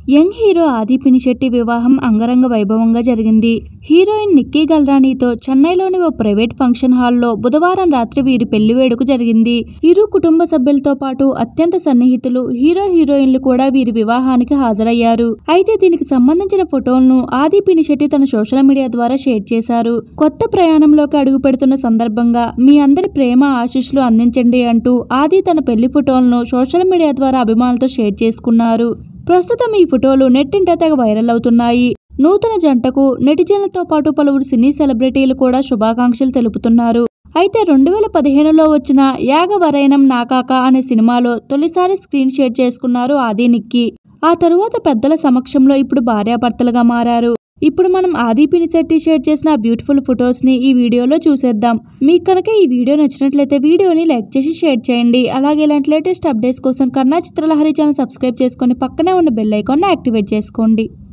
young hero ఆది పినిశెట్టి వివాహం అంగరంగ వైభవంగా జరిగింది హీరోయిన్ నిక్కీ గల్రానీతో చెన్నైలోని ఓ ప్రైవేట్ ఫంక్షన్ హాల్లో బుధవారం రాత్రి వీరి పెళ్లి వేడుక జరిగింది ఇరు కుటుంబ సభ్యులతో పాటు అత్యంత సన్నిహితులు హీరో హీరోయిన్లు కూడా వీరి వివాహానికి హాజరయ్యారు అయితే దీనికి సంబంధించిన ఫోటోలను ఆది పినిశెట్టి తన సోషల్ మీడియా ద్వారా షేర్ చేశారు కొత్త ప్రయాణంలోకి అడుగు పెడుతున్న సందర్భంగా మీ అందరి ప్రేమ ఆశీస్సులు అందించండి అంటూ ఆది తన పెళ్లి ఫోటోలను సోషల్ మీడియా ద్వారా అభిమానులతో షేర్ చేసుకున్నారు ప్రస్తుతం ఈ ఫోటోలు నెట్టింట తెగ వైరల్ అవుతున్నాయి నూతన జంటకు నెటిజన్లతో పాటు పలువురు సినీ సెలబ్రిటీలు కూడా శుభాకాంక్షలు తెలుపుతున్నారు అయితే రెండు వేల పదిహేనులో వచ్చిన యాగవరైనం నాకాక అనే సినిమాలో తొలిసారి స్క్రీన్ షేర్ చేసుకున్నారు ఆది నిక్కి ఆ తరువాత పెద్దల సమక్షంలో ఇప్పుడు భార్యాభర్తలుగా మారారు ఇప్పుడు మనం ఆది పినిశెట్టి షేర్ చేసిన ఆ బ్యూటిఫుల్ ఫొటోస్ ని ఈ వీడియోలో చూసేద్దాం మీకు కనుక ఈ వీడియో నచ్చినట్లయితే వీడియోని లైక్ చేసి షేర్ చేయండి అలాగే ఇలాంటి లేటెస్ట్ అప్డేట్స్ కోసం కన్నా చిత్రలహరి ఛానల్ సబ్స్క్రైబ్ చేసుకొని పక్కనే ఉన్న బెల్ ఐకాన్ని యాక్టివేట్ చేసుకోండి